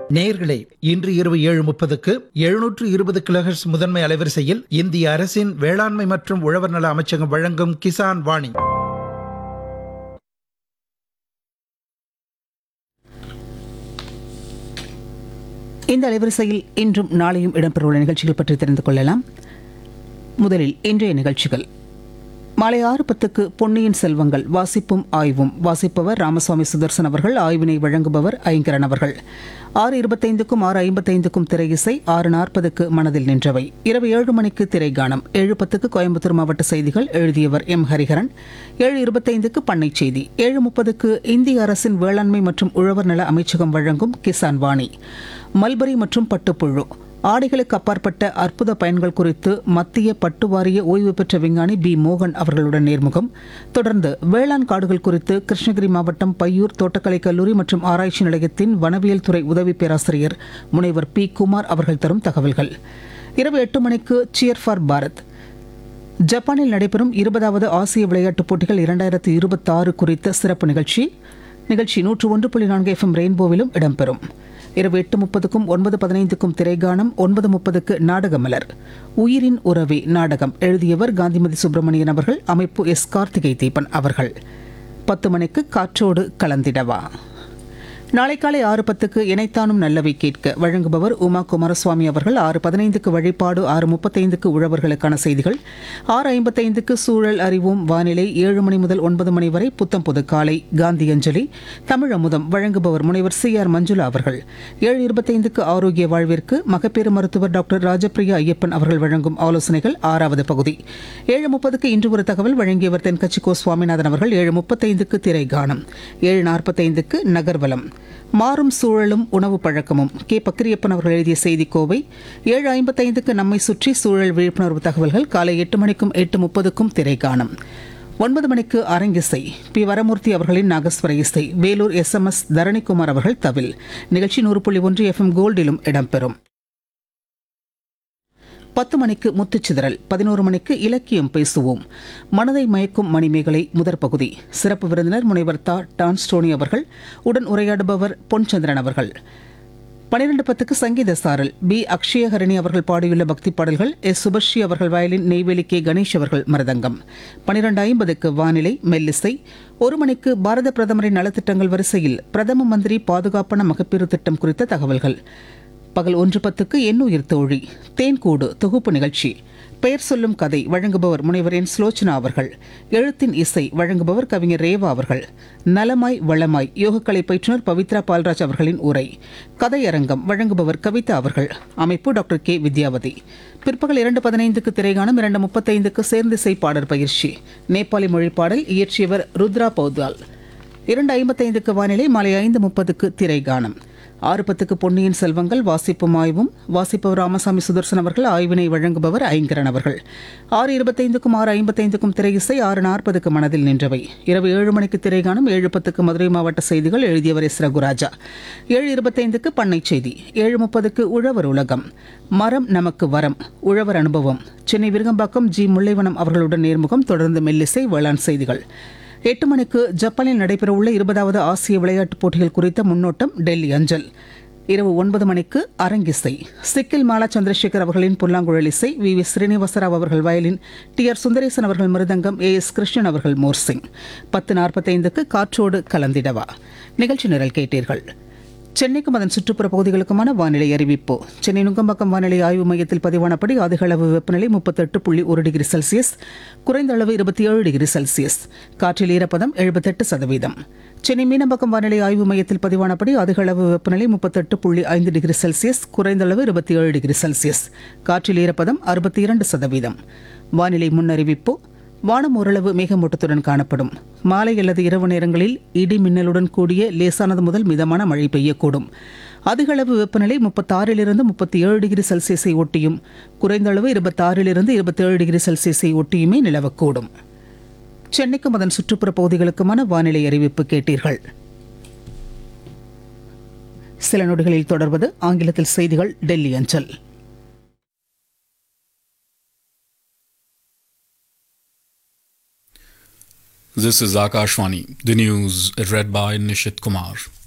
நேயர்களே இன்று இரவு ஏழு முப்பதுக்கு எழுநூற்று இருபது கிலோஹெர்ட்ஸ் முதன்மை அலைவரிசையில் இந்திய அரசின் வேளாண்மை மற்றும் உழவர் நல அமைச்சகம் வழங்கும் கிசான் வாணி இந்த அலைவரிசையில் இன்றும் நாளையும் இடம்பெறவுள்ள நிகழ்ச்சிகள் பற்றி தெரிந்து கொள்ளலாம் முதலில் இன்றைய நிகழ்ச்சிகள் மாலை ஆறு பத்துக்கு பொன்னியின் செல்வங்கள் வாசிப்பும் ஆய்வும் வாசிப்பவர் ராமசுவாமி சுதர்சன் அவர்கள் ஆய்வினை வழங்குபவர் ஐங்கரன் அவர்கள் ஆறு இருபத்தைந்துக்கும் ஆறு ஐம்பத்தைந்துக்கும் திரை இசை ஆறு நாற்பதுக்கு மனதில் நின்றவை இரவு ஏழு மணிக்கு திரை கானம் ஏழு பத்துக்கு கோயம்புத்தூர் மாவட்ட செய்திகள் எழுதியவர் எம் ஹரிஹரன் ஏழு இருபத்தைந்துக்கு பண்ணை செய்தி ஏழு முப்பதுக்கு இந்திய அரசின் வேளாண்மை மற்றும் உழவர் நல அமைச்சகம் வழங்கும் கிசான் வாணி மல்பரி மற்றும் பட்டுப்புழு ஆடைகளுக்கு அப்பாற்பட்ட அற்புத பயன்கள் குறித்து மத்திய பட்டு வாரிய ஓய்வு பெற்ற விஞ்ஞானி பி மோகன் அவர்களுடன் நேர்முகம் தொடர்ந்து வேளாண் காடுகள் குறித்து கிருஷ்ணகிரி மாவட்டம் பையூர் தோட்டக்கலை கல்லூரி மற்றும் ஆராய்ச்சி நிலையத்தின் வனவியல் துறை உதவி பேராசிரியர் முனைவர் பி குமார் அவர்கள் தரும் தகவல்கள் இரவு எட்டு மணிக்கு சியர் ஃபார் பாரத் ஜப்பானில் நடைபெறும் இருபதாவது ஆசிய விளையாட்டுப் போட்டிகள் இரண்டாயிரத்து இருபத்தாறு குறித்த சிறப்பு நிகழ்ச்சி நிகழ்ச்சி நூற்று ஒன்று புள்ளி நான்கு எஃப்எம் ரெயின்போவிலும் இடம்பெறும் இரவு எட்டு முப்பதுக்கும் ஒன்பது பதினைந்துக்கும் திரைகானம் ஒன்பது முப்பதுக்கு நாடகமலர் உயிரின் உறவே நாடகம் எழுதியவர் காந்திமதி சுப்பிரமணியன் அவர்கள் அமைப்பு எஸ் கார்த்திகை தீபன் அவர்கள் பத்து மணிக்கு காற்றோடு கலந்திடவா நாளை காலை ஆறு பத்துக்கு இணைத்தானும் நல்லவை கேட்க வழங்குபவர் உமா குமாரசுவாமி அவர்கள் ஆறு பதினைந்துக்கு வழிபாடு ஆறு முப்பத்தைந்துக்கு உழவர்களுக்கான செய்திகள் ஆறு ஐம்பத்தைந்துக்கு சூழல் அறிவோம் வானிலை ஏழு மணி முதல் ஒன்பது மணி வரை புத்தம் புது காலை காந்தி அஞ்சலி தமிழ் அமுதம் வழங்குபவர் முனைவர் சி ஆர் மஞ்சுளா அவர்கள் ஏழு இருபத்தைந்துக்கு ஆரோக்கிய வாழ்விற்கு மகப்பேறு மருத்துவர் டாக்டர் ராஜபிரியா ஐயப்பன் அவர்கள் வழங்கும் ஆலோசனைகள் ஆறாவது பகுதி ஏழு முப்பதுக்கு இன்று ஒரு தகவல் வழங்கியவர் தென்கட்சி கோ சுவாமிநாதன் அவர்கள் ஏழு முப்பத்தைந்துக்கு திரை கானம் ஏழு நாற்பத்தைந்துக்கு நகர்வலம் மாறும் சூழலும் உணவு பழக்கமும் கே பக்கிரியப்பன் அவர்கள் எழுதிய செய்தி கோவை ஏழு ஐம்பத்தைந்துக்கு நம்மை சுற்றி சூழல் விழிப்புணர்வு தகவல்கள் காலை எட்டு மணிக்கும் எட்டு முப்பதுக்கும் திரை காணும் ஒன்பது மணிக்கு அரங்கிசை பி வரமூர்த்தி அவர்களின் நாகஸ்வர இசை Vellore S M S Dharanikumar அவர்கள் தவில் நிகழ்ச்சி நூறு புள்ளி ஒன்று எஃப்எம் கோல்டிலும் இடம்பெறும் பத்து மணிக்கு முத்துச்சிதறல் பதினோரு மணிக்கு இலக்கியம் பேசுவோம் மனதை மயக்கும் மணிமேகலை முதற் பகுதி சிறப்பு விருந்தினர் முனைவர் தா டான்ஸ்டோனி அவர்கள் உடன் உரையாடுபவர் பொன்சந்திரன் அவர்கள் பனிரெண்டு பத்துக்கு சங்கீத சாரல் பி அக்ஷயஹரணி அவர்கள் பாடியுள்ள பக்தி பாடல்கள் எஸ் சுபஸ்ரீ அவர்கள் வயலின் நெய்வேலி கே கணேஷ் அவர்கள் மருதங்கம் பனிரெண்டு ஐம்பதுக்கு வானிலை மெல்லிசை ஒரு மணிக்கு பாரத பிரதமரின் நலத்திட்டங்கள் வரிசையில் பிரதம மந்திரி பாதுகாப்பான மகப்பேறு திட்டம் குறித்த தகவல்கள் பகல் ஒன்று பத்துக்கு எண்ணுயிர் தோழி தேன்கூடு தொகுப்பு நிகழ்ச்சி பெயர் சொல்லும் கதை வழங்குபவர் முனைவர் என் ஸ்லோச்சனா அவர்கள் எழுத்தின் இசை வழங்குபவர் கவிஞர் ரேவா அவர்கள் நலமாய் வளமாய் யோகக்கலை பயிற்றுனர் பவித்ரா பால்ராஜ் அவர்களின் உரை கதையரங்கம் வழங்குபவர் கவிதா அவர்கள் அமைப்பு டாக்டர் கே வித்யாவதி பிற்பகல் இரண்டு பதினைந்துக்கு திரைகாணும் இரண்டு முப்பத்தைந்துக்கு சேர்ந்திசை பாடற் பயிற்சி நேபாளி மொழி பாடல் இயற்றியவர் ருத்ரா பௌத்வால் இரண்டு ஐம்பத்தைந்துக்கு வானிலை மாலை ஐந்து முப்பதுக்கு திரைகானம் ஆறு பத்துக்கு பொன்னியின் செல்வங்கள் வாசிப்பும் ஆய்வும் வாசிப்பவர் ராமசாமி சுதர்சன் அவர்கள் ஆய்வினை வழங்குபவர் ஐங்கரன் அவர்கள் ஆறு இருபத்தைந்துக்கும் ஆறு ஐம்பத்தைந்துக்கும் திரை இசை ஆறு நாற்பதுக்கு மனதில் நின்றவை இரவு ஏழு மணிக்கு திரைகாணும் ஏழு பத்துக்கு மதுரை மாவட்ட செய்திகள் எழுதியவர் எஸ் ரகுராஜா ஏழு இருபத்தைந்துக்கு பண்ணை செய்தி ஏழு முப்பதுக்கு உழவர் உலகம் மரம் நமக்கு வரம் உழவர் அனுபவம் சென்னை விருகம்பாக்கம் ஜி முல்லைவனம் அவர்களுடன் நேர்முகம் தொடர்ந்து மெல்லிசை வேளாண் செய்திகள் எட்டு மணிக்கு ஜப்பானில் நடைபெறவுள்ள இருபதாவது ஆசிய விளையாட்டுப் போட்டிகள் குறித்த முன்னோட்டம் டெல்லி அஞ்சல் இரவு ஒன்பது மணிக்கு அரங்கிசை சிக்கில் மாலா சந்திரசேகர் அவர்களின் புல்லாங்குழல் இசை வி வி ஸ்ரீனிவாசராவ் அவர்கள் வயலின் டி ஆர் சுந்தரேசன் அவர்கள் மிருதங்கம் ஏ எஸ் கிருஷ்ணன் அவர்கள் மோர்சிங் பத்து நாற்பத்தைந்துக்கு காற்றோடு கலந்திடவா நிகழ்ச்சி நிரல் கேட்டீர்கள் சென்னைக்கும் அதன் சுற்றுப்புற பகுதிகளுக்குமான வானிலை அறிவிப்பு சென்னை நுங்கம்பாக்கம் வானிலை ஆய்வு மையத்தில் பதிவானபடி அதிகளவு வெப்பநிலை முப்பத்தெட்டு புள்ளி ஒரு டிகிரி செல்சியஸ் குறைந்த அளவு இருபத்தி ஏழு டிகிரி செல்சியஸ் காற்றில் ஈரப்பதம் எழுபத்தெட்டு சதவீதம் சென்னை மீனம்பாக்கம் வானிலை ஆய்வு மையத்தில் பதிவானபடி அதிகளவு வெப்பநிலை முப்பத்தெட்டு புள்ளி ஐந்து டிகிரி செல்சியஸ் குறைந்த அளவு இருபத்தி ஏழு டிகிரி செல்சியஸ் காற்றில் ஈரப்பதம் அறுபத்தி இரண்டு சதவீதம் வானிலை முன்னறிவிப்பு வானம் ஓரளவு மேகமூட்டத்துடன் காணப்படும் மாலை அல்லது இரவு நேரங்களில் இடி மின்னலுடன் கூடிய லேசானது முதல் மிதமான மழை பெய்யக்கூடும் அதிகளவு வெப்பநிலை முப்பத்தாறிலிருந்து முப்பத்தி ஏழு டிகிரி செல்சியஸை ஒட்டியும் குறைந்த அளவு இருபத்தாறிலிருந்து இருபத்தேழு டிகிரி செல்சியஸை ஒட்டியுமே நிலவக்கூடும் சென்னைக்கும் அதன் சுற்றுப்புற பகுதிகளுக்குமான வானிலை அறிவிப்பு கேட்டீர்கள் சில நொடிகளில் தொடர்வது ஆங்கிலத்தில் செய்திகள் டெல்லி அஞ்சல் This is Akashvani, the news read by Nishit Kumar.